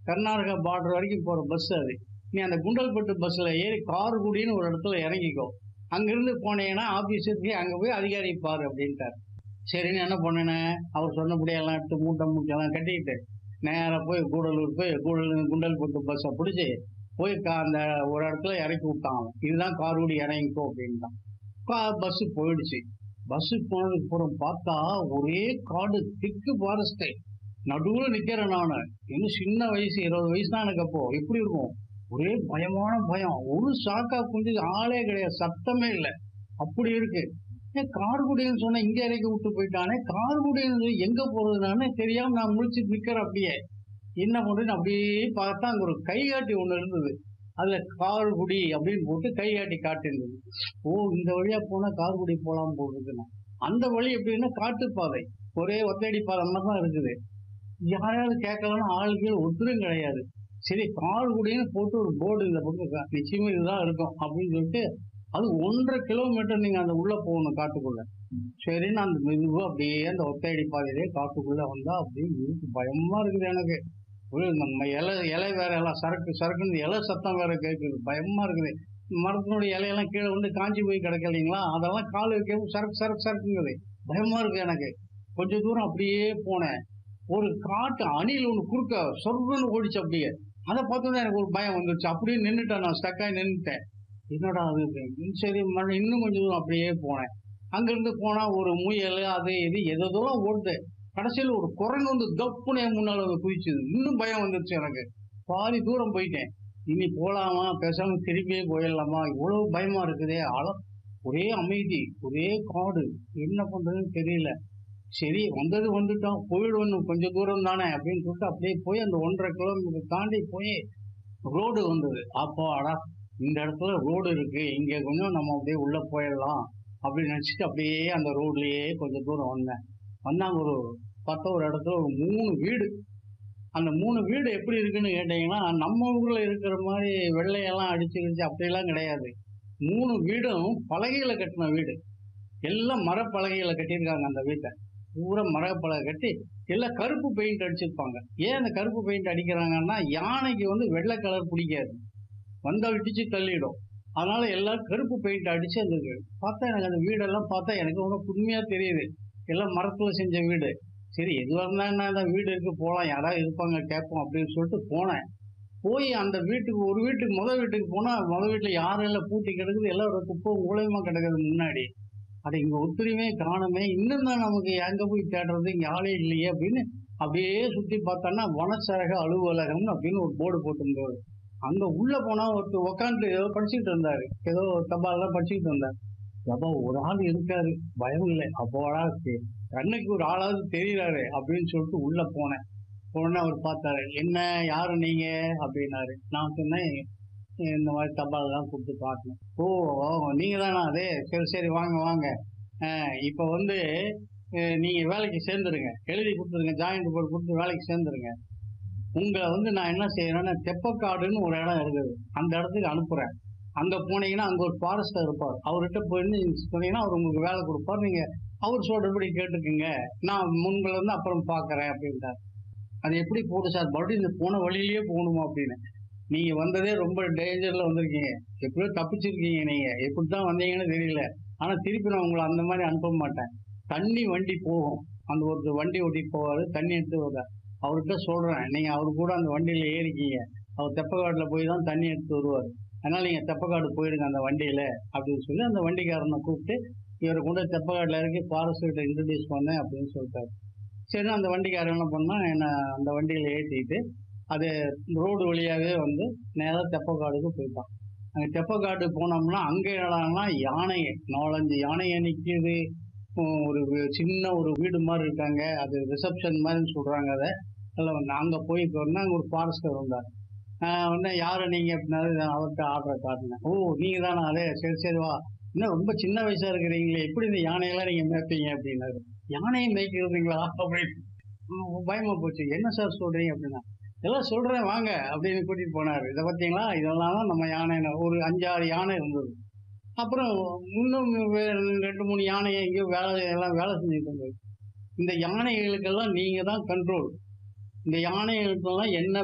Karnataka border வரைக்கும் போகிற bus அது நீ அந்த குண்டல்பட்டு பஸ்ஸில் ஏறி கார்குடின்னு ஒரு இடத்துல இறங்கிக்கோ அங்கேருந்து போனீங்கன்னா ஆஃபீஸுக்கு அங்கே போய் அதிகாரி பாரு அப்படின்ட்டார் சரின்னு என்ன பண்ணினேன் அவர் சொன்னபடியெல்லாம் எடுத்து மூட்டை மூட்டையெல்லாம் கட்டிக்கிட்டு நேராக போய் கூடலூர் போய் கூடலூர் குண்டல்பட்டு பஸ்ஸை பிடிச்சி போய் கா- அந்த ஒரு இடத்துல இறக்கி விட்டான் அவன். இதுதான் கார்குடி இறங்கிக்கோ அப்படின்ட்டான் பஸ்ஸு போயிடுச்சு பஸ்ஸு போனதுக்கு அப்புறம் பார்த்தா ஒரே காடு திக்கு ஃபாரஸ்ட்டு நடுவில் நிற்கிறேன் நான் இன்னும் சின்ன வயசு இருபது வயசு தான் எனக்கு அப்போ எப்படி இருக்கும் ஒரே பயமான பயம் ஒரு சாக்கா குஞ்சு ஆளே கிடையாது சத்தமே இல்லை அப்படி இருக்கு ஏன் கார்குடின்னு சொன்னா இங்க இறக்கி விட்டு போயிட்டானே கார்குடின்னு எங்க போறதுனானே தெரியாம நான் முழிச்சு நிக்கிறேன் அப்படியே என்ன பண்றேன்னு அப்படியே பார்த்தா அங்க ஒரு கைகாட்டி ஒண்ணு இருந்தது அதுல கார்குடி அப்படின்னு போட்டு கைகாட்டி காட்டிருந்தது ஓ இந்த வழியா போனா கார்குடி போலாம் போகுதுன்னு அந்த வழி எப்படின்னா காட்டுப்பாதை ஒரே ஒத்தடி பாதை மாதிரி தான் இருக்குது யாராவது கேட்கலாம்னு ஆளுகள் ஒருத்தரும் கிடையாது சரி கார்குடின்னு போட்டு ஒரு போர்டு இந்த பக்கம் இருக்கா. நிச்சயமா இதுதான் இருக்கும் அப்படின்னு சொல்லிட்டு அது ஒன்றரை கிலோமீட்டர் நீங்க அந்த உள்ள போகணும் காட்டுக்குள்ள சரின்னு அந்த மெதுவா அப்படியே அந்த ஒத்தையடி பாதையிலே காட்டுக்குள்ள வந்தா அப்படியே இருக்கு பயமா இருக்குது எனக்கு ஒரு நம்ம இலை இலை வேற எல்லாம் சரக்கு சரக்குன்னு இலை சத்தம் வேற கேட்குது பயமா இருக்குது மரத்தினுடைய இலையெல்லாம் கீழே வந்து காஞ்சி போய் கிடக்கு இல்லைங்களா அதெல்லாம் கால் வைக்கவும் சரக்கு சரக்கு சரக்குங்குது பயமா இருக்கு எனக்கு கொஞ்ச தூரம் அப்படியே போனேன் ஒரு காட்டு அணில் ஒன்று குறுக்க சொர்ன்னு ஓடிச்சு அப்படியே அதை பார்த்தோன்னே எனக்கு ஒரு பயம் வந்துருச்சு அப்படியே நின்றுட்டேன் நான் ஸ்டக்காகி நின்றுட்டேன் என்னடா அது இது? சரி மழை இன்னும் கொஞ்சம் தூரம் அப்படியே போனேன் அங்கிருந்து போனா ஒரு முயல் அது இது எதோலாம் ஓடுது கடைசியில் ஒரு குரங்கு வந்து தப்புன்னு என் முன்னால வந்து குதிச்சுது இன்னும் பயம் வந்துருச்சு எனக்கு பாதி தூரம் போயிட்டேன் இனி போலாமா பேசாம திரும்பியே போயிடலாமா இவ்வளவு பயமா இருக்குதே ஆழ ஒரே அமைதி ஒரே காடு என்ன பண்றதுன்னு தெரியல சரி வந்தது வந்துட்டோம் போயிடுவோம் கொஞ்சம் தூரம் தானே அப்படின்னு சொல்லிட்டு அப்படியே போய் அந்த ஒன்றரை கிலோமீட்டர் தாண்டி போய் ரோடு வந்தது அப்போ அடா இந்த இடத்துல ரோடு இருக்கு இங்க கொஞ்சம் நம்ம அப்படியே உள்ள போயிடலாம் அப்படின்னு நினைச்சிட்டு அப்படியே அந்த ரோட்லயே கொஞ்சம் தூரம் வந்தேன் வந்தாங்க ஒரு பார்த்தா ஒரு இடத்துல ஒரு மூணு வீடு அந்த மூணு வீடு எப்படி இருக்குன்னு கேட்டீங்கன்னா நம்ம ஊர்ல இருக்கிற மாதிரி வெள்ளையெல்லாம் அடிச்சு கிடிச்சு அப்படியெல்லாம் கிடையாது மூணு வீடும் பலகையில கட்டின வீடு எல்லாம் மரப்பலகையில கட்டியிருக்காங்க அந்த வீட்டை பூரா மரப்பலகை கட்டி எல்லாம் கருப்பு பெயிண்ட் அடிச்சிருப்பாங்க ஏன் அந்த கருப்பு பெயிண்ட் அடிக்கிறாங்கன்னா யானைக்கு வந்து வெள்ளை கலர் பிடிக்காது வந்தா இடிச்சு தள்ளிடும் அதனால எல்லாம் கருப்பு பெயிண்ட் அடிச்சு அந்த வீடு. பார்த்தா எனக்கு அந்த வீடெல்லாம் பார்த்தா எனக்கு ரொம்ப புதுமையா தெரியுது எல்லாம் மரத்துல செஞ்ச வீடு சரி எதுவாக இருந்தா என்ன அந்த வீடு இருக்கு போகலாம் யாராவது இருப்பாங்க கேட்போம் அப்படின்னு சொல்லிட்டு போனேன் போய் அந்த வீட்டுக்கு ஒரு வீட்டுக்கு முத வீட்டுக்கு போனா முத வீட்டுல யாரும் எல்லாம் பூட்டி கிடக்குது எல்லாம் ஒரு குப்பை மூலயமா கிடக்குது முன்னாடி அது இங்க ஒத்துழையுமே காணுமே இன்னும் தான் நமக்கு எங்க போய் தேடுறது இங்க ஆளே இல்லையே அப்படின்னு அப்படியே சுத்தி பார்த்தோன்னா வனச்சரக அலுவலகம் அப்படின்னு ஒரு போர்டு போட்டிருந்தாரு அங்க உள்ள போனா ஒருத்தர் உக்காந்து ஏதோ படிச்சுட்டு இருந்தாரு ஏதோ தபால்லாம் படிச்சுட்டு இருந்தாரு அப்போ ஒரு ஆள் இருக்காரு பயம் இல்லை அப்போடா சரி, கண்ணுக்கு ஒரு ஆளாவது தெரியறாரு அப்படின்னு சொல்லிட்டு உள்ள போனேன் உடனே அவர் பார்த்தாரு என்ன யாரு நீங்க அப்படின்னாரு நான் சொன்னேன் இந்த மாதிரி தபால்லாம் கொடுத்து பார்க்கணும் ஓ ஓ நீங்க தானா அதே சரி சரி வாங்க வாங்க அஹ், இப்ப வந்து அஹ், நீங்க வேலைக்கு சேர்ந்துருங்க எழுதி கொடுத்துருங்க ஜாயிண்ட் போர்டு கொடுத்து வேலைக்கு சேர்ந்துருங்க உங்களை வந்து நான் என்ன செய்யறேன்னா தெப்பக்காடுன்னு ஒரு இடம் இருக்குது அந்த இடத்துக்கு அனுப்புறேன் அங்க போனீங்கன்னா அங்க ஒரு ஃபாரஸ்டர் இருப்பார் அவர்கிட்ட போயிட்டு நீங்க சொன்னீங்கன்னா அவர் உங்களுக்கு வேலை கொடுப்பார் நீங்க அவர் சொல்றபடி கேட்டுக்குங்க நான் முன்களை வந்து அப்புறம் பாக்குறேன் அப்படின்ட்டார் அது எப்படி போடும் சார் மறுபடியும் இந்த போன வழியிலேயே போகணுமா அப்படின்னு நீங்க வந்ததே ரொம்ப டேஞ்சர்ல வந்திருக்கீங்க எப்படியோ தப்பிச்சிருக்கீங்க நீங்க எப்படி தான் வந்தீங்கன்னு தெரியல ஆனா திருப்பி நான் உங்களை அந்த மாதிரி அனுப்ப மாட்டேன் தண்ணி வண்டி போகும் அந்த ஒருத்தர் வண்டி ஓட்டிட்டு போவாரு தண்ணி எடுத்து வருவார் அவர்கிட்ட சொல்றேன் நீங்க அவரு கூட அந்த வண்டியில ஏறிக்கீங்க அவர் தெப்பக்காட்டுல போய் தான் தண்ணி எடுத்து வருவார் அதனால நீங்க தெப்பக்காடு போயிடுங்க அந்த வண்டியில அப்படின்னு சொல்லி அந்த வண்டிக்காரனை கூப்பிட்டு இவரை கொண்டு போய் தெப்பக்காட்டுல இறக்கி ஃபாரஸ்ட் கிட்ட இன்ட்ரடியூஸ் பண்ணேன் அப்படின்னு சொல்லிட்டாரு சரி அந்த வண்டிக்காரன் என்ன பண்ணா என்ன அந்த வண்டியில ஏற்றிட்டு அது ரோடு வழியாவே வந்து நேரா தெப்பக்காடுக்கு போயிட்டான் அங்க தெப்பக்காடு போனோம்னா அங்க என்னடான்னா யானை நாலஞ்சு யானையை நிக்குது உம் ஒரு வி- சின்ன ஒரு வீடு மாதிரி இருக்காங்க அது ரிசப்ஷன் மாதிரின்னு சொல்றாங்க அதை அதில் வந்து அங்கே போய் போனா அங்கே ஒரு ஃபாரஸ்டர் வந்தார் ஆஹ் உடனே யாரு நீங்க அப்படின்னாரு நான் அவர்கிட்ட ஆர்டரை காட்டினேன் ஓ நீங்க தானே அதே சரி சரி வா இன்னும் ரொம்ப சின்ன வயசா இருக்கிறீங்களே எப்படி இந்த யானையெல்லாம் நீங்க மேய்ப்பீங்க அப்படின்னாரு யானையை மேய்க்கிறதுங்களா அப்படின்னு உம் பயமா போச்சு என்ன சார் சொல்றீங்க அப்படின்னா எல்லாம் சொல்றேன் வாங்க அப்படின்னு கூட்டிட்டு போனாரு இதை பார்த்தீங்களா இதெல்லாம் தான் நம்ம யானை ஒரு அஞ்சாறு யானை இருந்தது அப்புறம் இன்னும் வே- ரெண்டு மூணு யானையை எங்கேயோ வேலை எல்லாம் வேலை செஞ்சுட்டு இருந்தது இந்த யானைகளுக்கெல்லாம் நீங்க தான் கண்ட்ரோல் இந்த யானைகளுக்கெல்லாம் என்ன